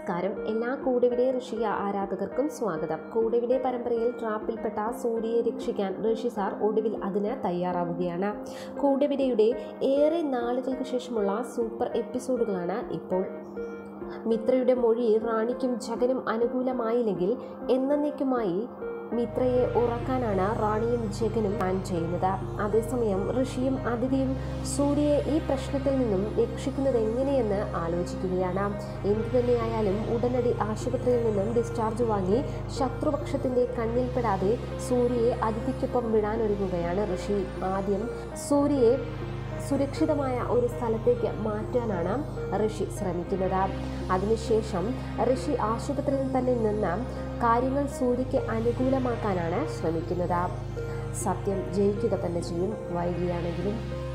നമസ്കാരം എല്ലാ കൂടെവിടെ ഋഷിക ആരാധകർക്കും സ്വാഗതം കൂടെവിടെ പരമ്പരയിൽ ട്രാപ്പിൽപ്പെട്ട സൂര്യയെ രക്ഷിക്കാൻ ഋഷി സാർ ഒടുവിൽ അതിന് തയ്യാറാവുകയാണ് കൂടെവിടെയുടെ ഏറെ നാളുകൾക്ക് ശേഷമുള്ള സൂപ്പർ എപ്പിസോഡുകളാണ് ഇപ്പോൾ മിത്രയുടെ മൊഴി റാണിക്കും ജഗനും അനുകൂലമായില്ലെങ്കിൽ എന്നേക്കുമായി മിത്രയെ ഉറക്കാനാണ് റാണിയും ജഗനും പ്ലാൻ ചെയ്യുന്നത് അതേസമയം ഋഷിയും അതിഥിയും സൂര്യയെ ഈ പ്രശ്നത്തിൽ നിന്നും രക്ഷിക്കുന്നത് എങ്ങനെയെന്ന് ആലോചിക്കുകയാണ് എന്തു തന്നെയായാലും ഉടനടി ആശുപത്രിയിൽ നിന്നും ഡിസ്ചാർജ് വാങ്ങി ശത്രുപക്ഷത്തിന്റെ കണ്ണിൽപ്പെടാതെ സൂര്യയെ അതിഥിക്കൊപ്പം വിടാനൊരുങ്ങുകയാണ് ഋഷി ആദ്യം സൂര്യയെ സുരക്ഷിതമായ ഒരു സ്ഥലത്തേക്ക് മാറ്റാനാണ് ഋഷി ശ്രമിക്കുന്നത് അതിനുശേഷം ഋഷി ആശുപത്രിയിൽ തന്നെ നിന്ന് കാര്യങ്ങൾ സൂര്യയ്ക്ക് അനുകൂലമാക്കാനാണ് ശ്രമിക്കുന്നത് സത്യം ജയിക്കുക തന്നെ ചെയ്യും വൈകിയാണെങ്കിലും